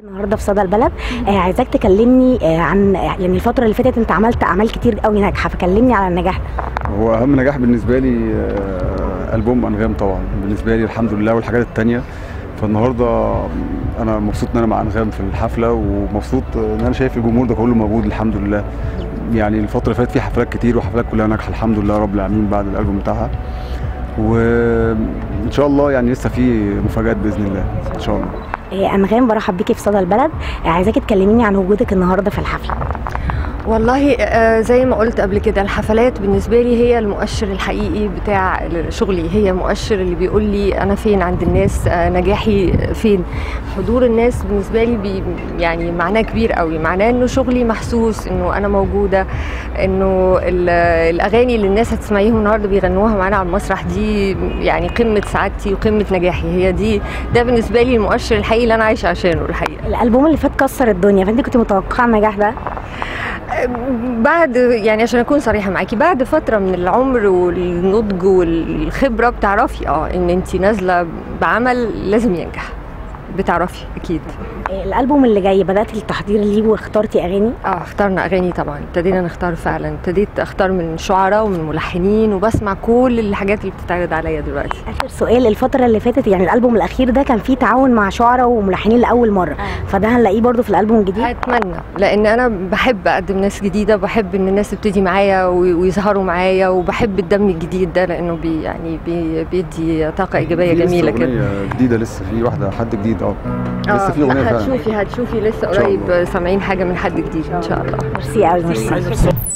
النهارده في صدى البلد آه عايزاك تكلمني آه عن يعني الفتره اللي فاتت انت عملت اعمال كتير قوي ناجحه فكلمني على النجاح ده هو اهم نجاح بالنسبه لي آه، البوم انغام طبعا بالنسبه لي الحمد لله والحاجات التانية فالنهارده انا مبسوط ان انا مع انغام في الحفله ومبسوط ان انا شايف الجمهور ده كله موجود الحمد لله يعني الفتره اللي فاتت في حفلات كتير وحفلات كلها ناجحه الحمد لله رب العالمين بعد الالبوم بتاعها وان شاء الله يعني لسه في مفاجات باذن الله ان شاء الله آه انغام برحب بيكي في صدى البلد آه عايزاكي تكلميني عن وجودك النهارده في الحفله والله آه، زي ما قلت قبل كده الحفلات بالنسبه لي هي المؤشر الحقيقي بتاع شغلي هي مؤشر اللي بيقول لي انا فين عند الناس آه، نجاحي فين حضور الناس بالنسبه لي بي يعني معناه كبير قوي معناه انه شغلي محسوس انه انا موجوده انه ال- الاغاني اللي الناس هتسمعيهم النهارده بيغنوها معانا على المسرح دي يعني قمه سعادتي وقمه نجاحي هي دي ده بالنسبه لي المؤشر الحقيقي اللي انا عايشه عشانه الحقيقه الالبوم اللي فات كسر الدنيا فانت كنت متوقعه النجاح ده بعد يعني عشان اكون صريحه معاكي بعد فتره من العمر والنضج والخبره بتعرفي اه ان انت نازله بعمل لازم ينجح بتعرفي اكيد آه الالبوم اللي جاي بدات التحضير ليه واخترتي اغاني اه اخترنا اغاني طبعا ابتدينا نختار فعلا ابتديت اختار من شعراء ومن ملحنين وبسمع كل الحاجات اللي بتتعرض عليا دلوقتي اخر سؤال الفتره اللي فاتت يعني الالبوم الاخير ده كان فيه تعاون مع شعراء وملحنين لاول مره فده هنلاقيه برضو في الالبوم الجديد اتمنى لان انا بحب اقدم ناس جديده بحب ان الناس تبتدي معايا وي- ويظهروا معايا وبحب الدم الجديد ده لانه بي يعني بي بيدي طاقه ايجابيه في لسه جميله كده أغنية جديده لسه في واحده حد جديد اه اه لسه في اغنيه فعلا هتشوفي هتشوفي لسه إن شاء قريب الله. سامعين حاجه من حد جديد ان شاء الله ميرسي قوي ميرسي